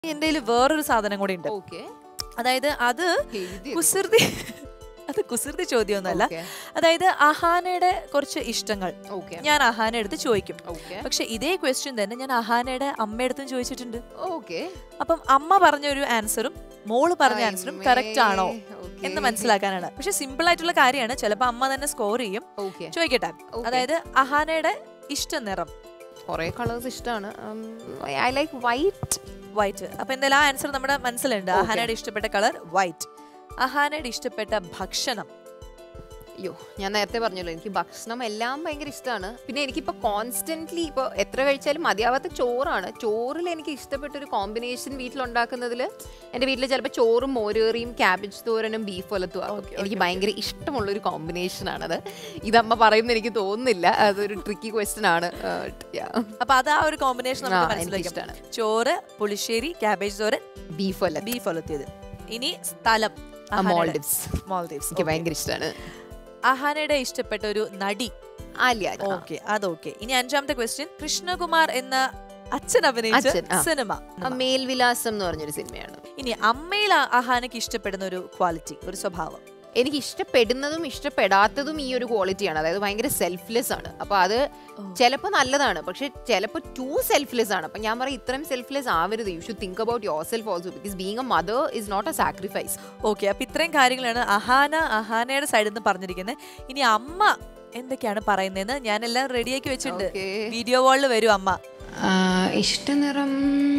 എന്റെ കയ്യിൽ വേറൊരു സാധനം കൂടി ഉണ്ട് ഓക്കെ അതായത് അത് കുസൃതി അത് കുസൃതി ചോദ്യമൊന്നുമല്ല അതായത് അഹാനയുടെ കുറച്ച് ഇഷ്ടങ്ങൾ ഓക്കെ ഞാൻ അഹാന എടുത്ത് ചോദിക്കും ഓക്കെ പക്ഷെ ഇതേ ക്വസ്റ്റ്യൻ തന്നെ ഞാൻ അഹാനയുടെ അമ്മയടുത്തും ചോദിച്ചിട്ടുണ്ട് ഓക്കെ അപ്പം അമ്മ പറഞ്ഞ ഒരു ആൻസറും മോള് പറഞ്ഞ ആൻസറും കറക്റ്റ് ആണോ എന്ന് മനസ്സിലാക്കാനാണ് പക്ഷെ സിമ്പിൾ ആയിട്ടുള്ള കാര്യമാണ് ചിലപ്പോ അമ്മ തന്നെ സ്കോർ ചെയ്യും ഓക്കെ ചോദിക്കട്ടെ Okay. അതായത് അഹാനയുടെ ഇഷ്ട നിറം കുറെ കളേഴ്സ് ഇഷ്ടമാണ് ഐ ലൈക്ക് വൈറ്റ് വൈറ്റ് അപ്പൊ എന്തായാലും ആ ആൻസർ നമ്മുടെ മനസ്സിലുണ്ട് Okay. അഹാനയുടെ ഇഷ്ടപ്പെട്ട കളർ വൈറ്റ് അഹാനയുടെ ഇഷ്ടപ്പെട്ട ഭക്ഷണം അയ്യോ ഞാൻ നേരത്തെ പറഞ്ഞല്ലോ എനിക്ക് ഭക്ഷണം എല്ലാം ഭയങ്കര ഇഷ്ടമാണ് പിന്നെ എനിക്കിപ്പോൾ കോൺസ്റ്റന്റ്ലി ഇപ്പോൾ എത്ര കഴിച്ചാലും മതിയാവാത്ത ചോറാണ് ചോറിൽ എനിക്ക് ഇഷ്ടപ്പെട്ട ഒരു കോമ്പിനേഷൻ വീട്ടിലുണ്ടാക്കുന്നതിൽ എൻ്റെ വീട്ടിൽ ചിലപ്പോൾ ചോറും മോരേറിയും ക്യാബേജ് തോരനും ബീഫ് ഒലത്തും ആക്കും എനിക്ക് ഭയങ്കര ഇഷ്ടമുള്ള ഒരു കോമ്പിനേഷൻ ആണത് ഇതമ്മ പറയുന്ന എനിക്ക് തോന്നുന്നില്ല അതൊരു ട്രിക്കി ക്വസ്റ്റ്യൻ ആണ് Uh, yeah. അപ്പൊ അത് ആ ഒരു കോമ്പിനേഷൻ നമുക്ക് ആ, മനസ്സിലാക്കാം എനിക്കിഷ്ടാണ്. ചോറ് പുളിശ്ശേരി ക്യാബേജ് തോരൻ ബീഫ് ഒലത്ത് ബീഫ് ഒലത്തിയത് ഇനി സ്ഥലം അഹാനയുടെ. മോൾഡിവ്സ് മാൽദീവ്സ് എനിക്ക് Okay. ഭയങ്കര ഇഷ്ടമാണ് അഹാനയുടെ ഇഷ്ടപ്പെട്ട ഒരു നടി ആലിയ ആ. ഓക്കെ അതൊക്കെ ഇനി അഞ്ചാമത്തെ ക്വസ്റ്റ്യൻ കൃഷ്ണകുമാർ എന്ന അച്ഛൻ അഭിനയിച്ച അച്ഛൻ, ആ. സിനിമ ആ, മേൽവിലാസം എന്ന് പറഞ്ഞൊരു സിനിമയാണ് ഇനി അമ്മയിൽ ആ- അഹാനക്ക് ഇഷ്ടപ്പെടുന്ന ഒരു ക്വാളിറ്റി ഒരു സ്വഭാവം എനിക്ക് ഇഷ്ടപ്പെടുന്നതും ഇഷ്ടപ്പെടാത്തതും ഈ ഒരു ക്വാളിറ്റിയാണ് അതായത് ഭയങ്കര സെൽഫ്ലെസ് ആണ് അപ്പൊ അത് ചിലപ്പോൾ നല്ലതാണ് പക്ഷെ ചിലപ്പോൾ ടു സെൽഫ്ലെസ് ആണ് അപ്പൊ ഞാൻ പറയും ഇത്രയും സെൽഫ്ലെസ് ആവരുത് you should think about yourself also because being a mother is not a sacrifice okay അപ്പൊ ഇത്രയും കാര്യങ്ങളാണ് അഹാന അഹാനയുടെ സൈഡിൽ നിന്ന് പറഞ്ഞിരിക്കുന്നത് ഇനി അമ്മ എന്തൊക്കെയാണ് പറയുന്നതെന്ന് ഞാൻ എല്ലാം റെഡിയാക്കി വെച്ചിട്ടുണ്ട് Okay. വീഡിയോ വാളിൽ വരും അമ്മ ആ, ഇഷ്ടനിറം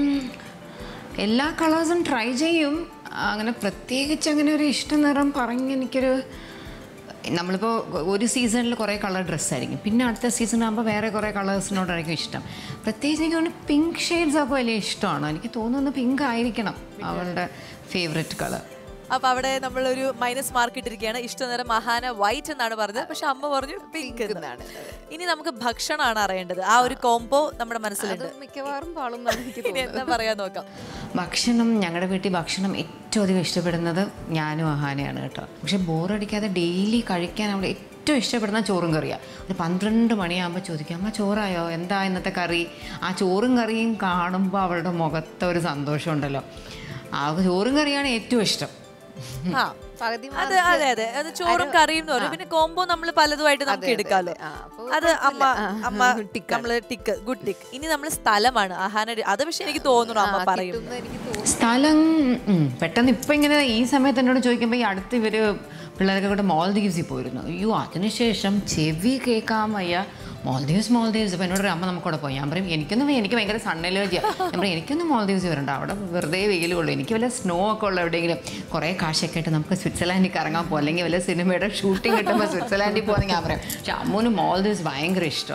എല്ലാ കളേഴ്സും ട്രൈ ചെയ്യും അങ്ങനെ പ്രത്യേകിച്ച് അങ്ങനെ ഒരു ഇഷ്ടനിറം പറഞ്ഞ് എനിക്കൊരു നമ്മളിപ്പോൾ ഒരു സീസണിൽ കുറേ കളർ ഡ്രസ്സായിരിക്കും പിന്നെ അടുത്ത സീസൺ ആകുമ്പോൾ വേറെ കുറേ കളേഴ്സിനോടായിരിക്കും ഇഷ്ടം പ്രത്യേകിച്ച് എനിക്ക് തോന്നുന്നു പിങ്ക് ഷെയ്ഡ്സ് ഒക്കെ വലിയ ഇഷ്ടമാണ് എനിക്ക് തോന്നുന്നു പിങ്ക് ആയിരിക്കണം അവളുടെ ഫേവറേറ്റ് കളർ അപ്പൊ അവിടെ നമ്മളൊരു മൈനസ് മാർക്ക് ഇട്ടിരിക്കുകയാണ് ഇഷ്ടനിറം അഹാന വൈറ്റ് എന്നാണ് പറഞ്ഞത് പക്ഷെ അമ്മ പറഞ്ഞു പിങ്ക് എന്നാണ്. ഇനി നമുക്ക് ഭക്ഷണമാണ് അറിയേണ്ടത് ആ ഒരു കോംബോ നമ്മുടെ മനസ്സിലുണ്ട് അത് മിക്കവാറും പാളും എന്നാണ് എനിക്ക് ഇനി തോന്നുന്നത് എന്താ പറയാൻ നോക്കാം ഭക്ഷണം ഞങ്ങളുടെ വീട്ടിൽ ഭക്ഷണം ഏറ്റവും അധികം ഇഷ്ടപ്പെടുന്നത് ഞാനും അഹാനയാണ് കേട്ടോ പക്ഷെ ബോറടിക്കാതെ ഡെയിലി കഴിക്കാൻ അവൾ ഏറ്റവും ഇഷ്ടപ്പെടുന്ന ചോറും കറിയാണ് ഒരു പന്ത്രണ്ട് മണിയാകുമ്പോൾ ചോദിക്കും അമ്മ ചോറായോ എന്താ ഇന്നത്തെ കറി ആ ചോറും കറിയും കാണുമ്പോൾ അവളുടെ മുഖത്തെ ഒരു സന്തോഷമുണ്ടല്ലോ ആ ചോറും കറിയാണ് ഏറ്റവും ഇഷ്ടം ആ പകുതി അത് അതെ അതെ അത് ചോറും കറിയും എന്ന് പറയും പിന്നെ കോംബോ നമ്മൾ പലതുമായിട്ട് നമുക്ക് അതെ, എടുക്കാലോ ആ, അപ്പൊ അത് അമ്മ അമ്മ ടിക്കാണ്. നമ്മള് ടിക്ക് ഗുഡ് ടിക്ക് ഇനി നമ്മൾ സ്ഥലമാണ് അഹാന അത് പക്ഷെ എനിക്ക് തോന്നുന്നു അമ്മ പറയും കിട്ടുമെന്ന് എനിക്ക് തോന്നുന്നു സ്ഥലം ഉം, പെട്ടെന്ന് ഇപ്പം ഇങ്ങനെ ഈ സമയത്ത് എന്നോട് ചോദിക്കുമ്പോൾ ഈ അടുത്ത് ഇവർ പിള്ളേരൊക്കെ കൂടെ മോൾദീവ്സിൽ പോയിരുന്നു അയ്യോ അതിനുശേഷം ചെവി കേൾക്കാൻ വയ്യ മോൾദീവ്സ് മോൾദീവ്സ് അപ്പോൾ എന്നോട് പറയും, അമ്മ നമുക്കവിടെ പോയി ഞാൻ പറയും എനിക്കൊന്നും വയ്യ, എനിക്ക് ഭയങ്കര സൺ അലർജിയാണ് ഞാൻ പറയും എനിക്കൊന്നും മോൾദീവ്സ് വരണ്ട അവിടെ വെറുതെ വെയിൽ കൊള്ളു എനിക്ക് വല്ല സ്നോ ഒക്കെ ഉള്ള എവിടെയെങ്കിലും കുറേ കാശൊക്കെ ആയിട്ട് നമുക്ക് സ്വിറ്റ്സർലാൻഡിൽ കറങ്ങാൻ പോകും അല്ലെങ്കിൽ വല്ല സിനിമയുടെ ഷൂട്ടിംഗ് കിട്ടുമ്പോൾ സ്വിറ്റ്സർലാൻഡിൽ പോകുന്ന ഞാൻ പറയും പക്ഷെ അമ്മൂന് മോൾദീവ്സ് ഭയങ്കര ഇഷ്ടം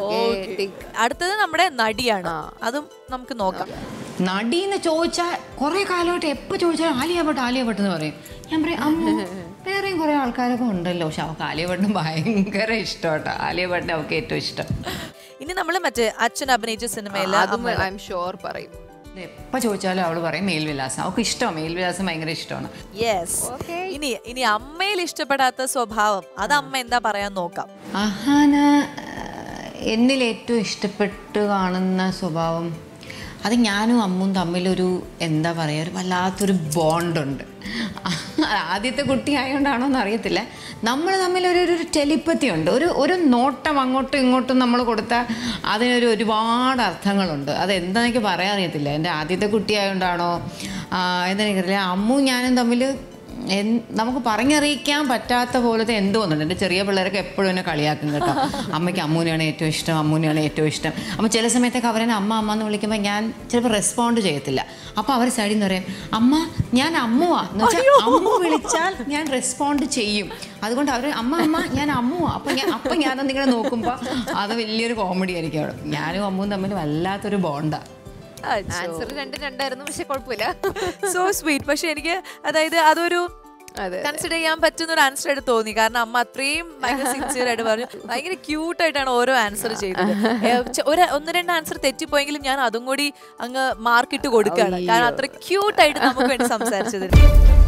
അടുത്തത് നമ്മുടെ നടിയാണ് അതും നമുക്ക് നോക്കാം നടീന്ന് ചോദിച്ചാൽ കുറെ കാലമായിട്ട് എപ്പോൾ ചോദിച്ചാലും ആലിയ ഭട്ട് ആലിയ ഭട്ട് എന്ന് പറയും ഞാൻ പറയും അമ്മ വേറെയും കുറെ ആൾക്കാരൊക്കെ ഉണ്ടല്ലോ പക്ഷെ അവൾക്ക് ആലിയ ഭട്ടിന് ഭയങ്കര ഇഷ്ടം കേട്ടോ ആലിയ ഭട്ടിന് അവൾക്ക് ഏറ്റവും ഇഷ്ടം ഇനി നമ്മൾ മറ്റേ അച്ഛൻ അഭിനയിച്ച സിനിമയിൽ അതും ഐ എം ഷുവർ പറയും എപ്പോൾ ചോദിച്ചാലും അവൾ പറയും മേൽവിലാസം അവൾക്ക് ഇഷ്ടമാണ് മേൽവിലാസം ഭയങ്കര ഇഷ്ടമാണ് യെസ് ഇനി ഇനി അമ്മയിൽ ഇഷ്ടപ്പെടാത്ത സ്വഭാവം അത് അമ്മ എന്താ പറയാൻ നോക്കാം അഹാന എന്നിൽ ഏറ്റവും ഇഷ്ടപ്പെട്ട് കാണുന്ന സ്വഭാവം അത് ഞാനും അമ്മും തമ്മിലൊരു എന്താ പറയുക ഒരു വല്ലാത്തൊരു ബോണ്ടുണ്ട് ആദ്യത്തെ കുട്ടി ആയതുകൊണ്ടാണോ എന്ന് അറിയത്തില്ല നമ്മൾ തമ്മിലൊരു ഒരു ടെലിപ്പത്തി ഉണ്ട് ഒരു ഒരു നോട്ടം അങ്ങോട്ടും ഇങ്ങോട്ടും നമ്മൾ കൊടുത്താൽ അതിനൊരു ഒരുപാട് അർത്ഥങ്ങളുണ്ട് അത് എന്താ എനിക്ക് പറയാൻ അറിയത്തില്ല എൻ്റെ ആദ്യത്തെ കുട്ടി ആയതുകൊണ്ടാണോ എന്താണെനിക്കറിയില്ല അമ്മു ഞാനും തമ്മിൽ എൻ- നമുക്ക് പറഞ്ഞറിയിക്കാൻ പറ്റാത്ത പോലത്തെ എന്തോ ഒന്നുണ്ട് എൻ്റെ ചെറിയ പിള്ളേരൊക്കെ എപ്പോഴും എന്നെ കളിയാക്കും കേട്ടോ അമ്മയ്ക്ക് അമ്മൂനെയാണ് ഏറ്റവും ഇഷ്ടം അമ്മൂനെയാണ് ഏറ്റവും ഇഷ്ടം അപ്പോൾ ചില സമയത്തൊക്കെ അവരെന്നെ അമ്മ അമ്മ എന്ന് വിളിക്കുമ്പോൾ ഞാൻ ചിലപ്പോൾ റെസ്പോണ്ട് ചെയ്യത്തില്ല അപ്പോൾ അവർ സൈഡിൽ നിന്ന് പറയും അമ്മ ഞാൻ അമ്മുവാ എന്ന് വെച്ചാൽ അമ്മു വിളിച്ചാൽ ഞാൻ റെസ്പോണ്ട് ചെയ്യും അതുകൊണ്ട് അവർ അമ്മ അമ്മ ഞാൻ അമ്മുവാ അപ്പം ഞാൻ അപ്പം ഞാനൊന്നിങ്ങനെ നോക്കുമ്പോൾ അത് വലിയൊരു കോമഡി ആയിരിക്കും അവിടെ ഞാനും അമ്മുവും തമ്മിൽ വല്ലാത്തൊരു ബോണ്ടാണ് ആൻസർ രണ്ടും രണ്ടായിരുന്നു പക്ഷെ കുഴപ്പമില്ല സോ സ്വീറ്റ് പക്ഷെ എനിക്ക് അതായത് അതൊരു അതെ കൺസിഡർ ചെയ്യാൻ പറ്റുന്ന ഒരു ആൻസർ ആയിട്ട് തോന്നി കാരണം അമ്മ അത്രയും ഭയങ്കര സിൻസിയർ ആയിട്ട് പറഞ്ഞു ഭയങ്കര ക്യൂട്ട് ആയിട്ടാണ് ഓരോ ആൻസർ ചെയ്തത് ഏ, ചെ- ഒരു ഒന്ന് രണ്ട് ആൻസർ തെറ്റിപ്പോയെങ്കിലും ഞാൻ അതും കൂടി അങ്ങ് മാർക്കിട്ട് കൊടുക്കുകയാണ് കാരണം അത്ര ക്യൂട്ട് ആയിട്ട് നമുക്ക് വേണ്ടി സംസാരിച്ചത്